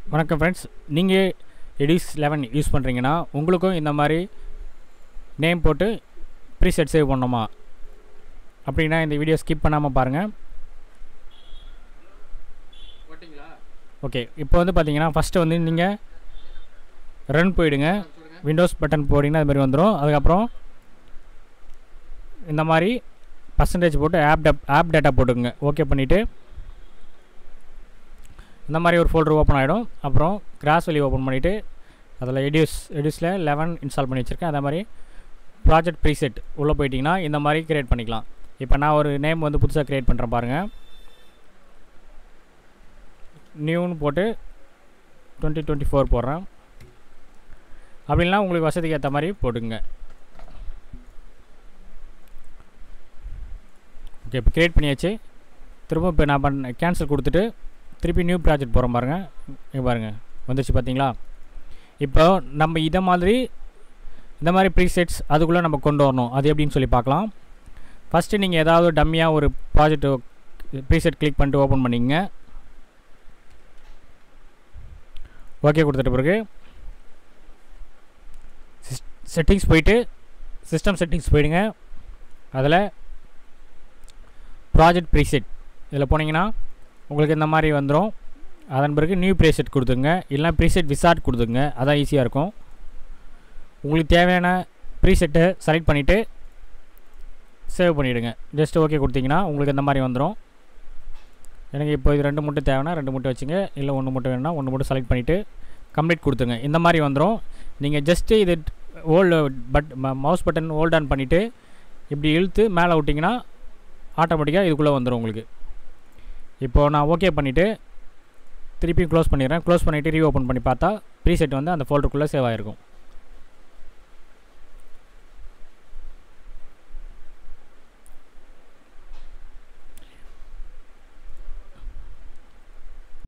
வணக்கம் ஃப்ரெண்ட்ஸ் நீங்கள் எடிஸ் eleven use பண்ணுறீங்கன்னா உங்களுக்கும் இந்த மாதிரி நேம் போட்டு ப்ரீசெட் சேவ் பண்ணணுமா அப்படின்னா இந்த வீடியோ ஸ்கிப் பண்ணாமல் பாருங்கள் போட்டிங்களா ஓகே இப்போ வந்து பார்த்தீங்கன்னா ஃபஸ்ட்டு வந்து நீங்கள் ரன் போயிடுங்க சொல்லுங்க விண்டோஸ் பட்டன் போட்டிங்கன்னா அது மாதிரி வந்துடும் அதுக்கப்புறம் இந்த மாதிரி பர்சன்டேஜ் போட்டு ஆப் டப் ஆப் டேட்டா போட்டுக்கோங்க ஓகே பண்ணிவிட்டு இந்த மாதிரி ஒரு ஃபோல்டர் ஓப்பன் ஆகிடும் அப்புறம் கிராஸ் வெளி ஓப்பன் பண்ணிவிட்டு அதில் எடியூஸ் எடியூஸில் லெவன் இன்ஸ்டால் பண்ணி வச்சுருக்கேன் அதே மாதிரி ப்ராஜெக்ட் ப்ரீசெட் உள்ளே போயிட்டிங்கன்னா இந்த மாதிரி க்ரியேட் பண்ணிக்கலாம் இப்போ நான் ஒரு நேம் வந்து புதுசாக க்ரியேட் பண்ணுறேன் பாருங்கள் நியூன்னு போட்டு டுவெண்ட்டி டுவெண்ட்டி ஃபோர் போடுறேன் அப்படின்னா உங்களுக்கு வசதிக்கு ஏற்ற மாதிரி போட்டுங்க ஓகே இப்போ க்ரியேட் பண்ணியாச்சு திரும்ப இப்போ நான் பண்ண கேன்சல் கொடுத்துட்டு திருப்பி நியூ ப்ராஜெக்ட் போகிறோம் பாருங்கள் இங்கே பாருங்கள் வந்துருச்சு பார்த்தீங்களா இப்போ நம்ம இதை மாதிரி இந்த மாதிரி ப்ரீசெட்ஸ் அதுக்குள்ளே நம்ம கொண்டு வரணும் அது எப்படின்னு சொல்லி பார்க்கலாம் ஃபஸ்ட்டு நீங்கள் ஏதாவது டம்மியாக ஒரு ப்ராஜெக்ட் ப்ரீசெட் கிளிக் பண்ணிட்டு ஓப்பன் பண்ணிக்கங்க ஓகே கொடுத்துட்ட பிறகு செட்டிங்ஸ் போயிட்டு சிஸ்டம் செட்டிங்ஸ் போயிடுங்க அதில் ப்ராஜெக்ட் ப்ரீசெட் இதில் போனீங்கன்னா உங்களுக்கு இந்த மாதிரி வந்துடும் அதன் பிறகு நியூ ப்ரீசெட் கொடுத்துங்க இல்லைனா ப்ரீசெட் விசார்ட் கொடுத்துங்க அதான் ஈஸியாக இருக்கும் உங்களுக்கு தேவையான ப்ரீசெட்டை செலக்ட் பண்ணிவிட்டு சேவ் பண்ணிவிடுங்க ஜஸ்ட் ஓகே கொடுத்தீங்கன்னா உங்களுக்கு இந்த மாதிரி வந்துடும் எனக்கு இப்போ இது ரெண்டு மட்டும் தேவைன்னா ரெண்டு மட்டும் வச்சுங்க இல்லை ஒன்று மட்டும் வேணும்னா ஒன்று மட்டும் செலக்ட் பண்ணிவிட்டு கம்ப்ளீட் கொடுத்துங்க இந்த மாதிரி வந்துடும் நீங்கள் ஜஸ்ட்டு இது hold but mouse button hold on பண்ணிவிட்டு இப்படி இழுத்து மேலே விட்டிங்கன்னா ஆட்டோமேட்டிக்காக இதுக்குள்ளே வந்துடும் உங்களுக்கு இப்போது நான் ஓகே பண்ணிவிட்டு திருப்பி க்ளோஸ் பண்ணிடுறேன் க்ளோஸ் பண்ணிவிட்டு ரீஓப்பன் பண்ணி பார்த்தா ப்ரீசெட் வந்து அந்த ஃபோல்டருக்குள்ளே சேவ் ஆகிருக்கும்